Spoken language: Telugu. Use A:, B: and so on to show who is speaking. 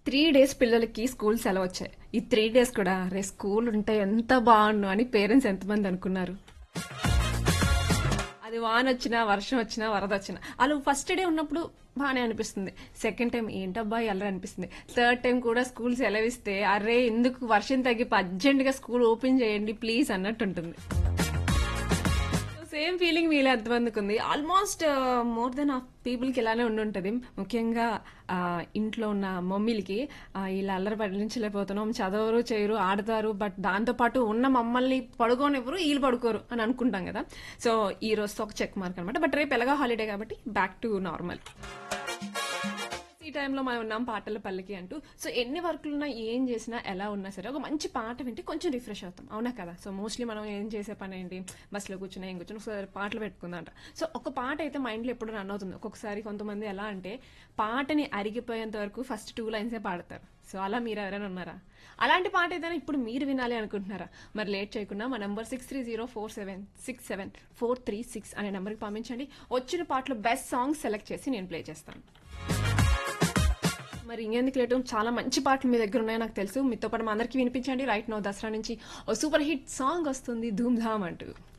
A: త్రీ డేస్ పిల్లలకి స్కూల్ సెలవు వచ్చాయి ఈ త్రీ డేస్ కూడా రే స్కూల్ ఉంటే ఎంత బాగుండు అని పేరెంట్స్ ఎంతమంది అనుకున్నారు అది వాన వచ్చినా వర్షం వచ్చినా వరద వచ్చినా వాళ్ళు ఫస్ట్ డే ఉన్నప్పుడు బాగానే అనిపిస్తుంది సెకండ్ టైం ఏంటబ్బా ఎలా అనిపిస్తుంది థర్డ్ టైం కూడా స్కూల్ సెలవిస్తే అరే ఎందుకు వర్షం తగ్గి అర్జెంట్గా స్కూల్ ఓపెన్ చేయండి ప్లీజ్ అన్నట్టు ఉంటుంది సేమ్ ఫీలింగ్ మీలో ఎంతమందికి ఉంది ఆల్మోస్ట్ మోర్ దెన్ ఆఫ్ పీపుల్కి ఇలానే ఉండి ఉంటుంది ముఖ్యంగా ఆ, ఇంట్లో ఉన్న మమ్మీలకి ఆ, ఇలా అల్లరి పడించలేకపోతున్నాం చదవరు చేయరు ఆడతారు బట్ దాంతోపాటు ఉన్న మమ్మల్ని పడుకోనివ్వరు వీళ్ళు పడుకోరు అని అనుకుంటాం కదా సో ఈ రోజుతో ఒక చెక్ మార్క్ అనమాట బట్ రేపు ఎలాగో హాలిడే కాబట్టి బ్యాక్ టు నార్మల్ ఈ టైంలో మనం ఉన్నాం పాటల పల్లకి అంటూ సో ఎన్ని వర్కులు ఉన్నా ఏం చేసినా ఎలా ఉన్నా సరే ఒక మంచి పాట వింటే కొంచెం రిఫ్రెష్ అవుతాం అవునా కదా సో మోస్ట్లీ మనం ఏం చేసే పని ఏంటి బస్సులో కూర్చుని ఏం కూర్చుని ఒకసారి పాటలు పెట్టుకుందంట సో ఒక పాట అయితే మైండ్లో ఎప్పుడు రన్ అవుతుంది ఒక్కొక్కసారి కొంతమంది ఎలా అంటే పాటని అరిగిపోయేంత వరకు ఫస్ట్ టూ లైన్సే పాడతారు సో అలా మీరు ఎవరైనా ఉన్నారా అలాంటి పాట ఏదైనా ఇప్పుడు మీరు వినాలి అనుకుంటున్నారా మరి లేట్ చేయకుండా మా number six three zero four seven six seven four three six అనే నెంబర్కి పంపించండి వచ్చిన పాటలు బెస్ట్ సాంగ్స్ సెలెక్ట్ చేసి నేను ప్లే చేస్తాను మరి ఇంకెందుకు లేటు చాలా మంచి పాటలు మీ దగ్గర ఉన్నాయో నాకు తెలుసు మీతో పాటు మా అందరికీ వినిపించండి రైట్ నో దసరా నుంచి ఓ సూపర్ హిట్ సాంగ్ వస్తుంది ధూమ్ ధామ్ అంటూ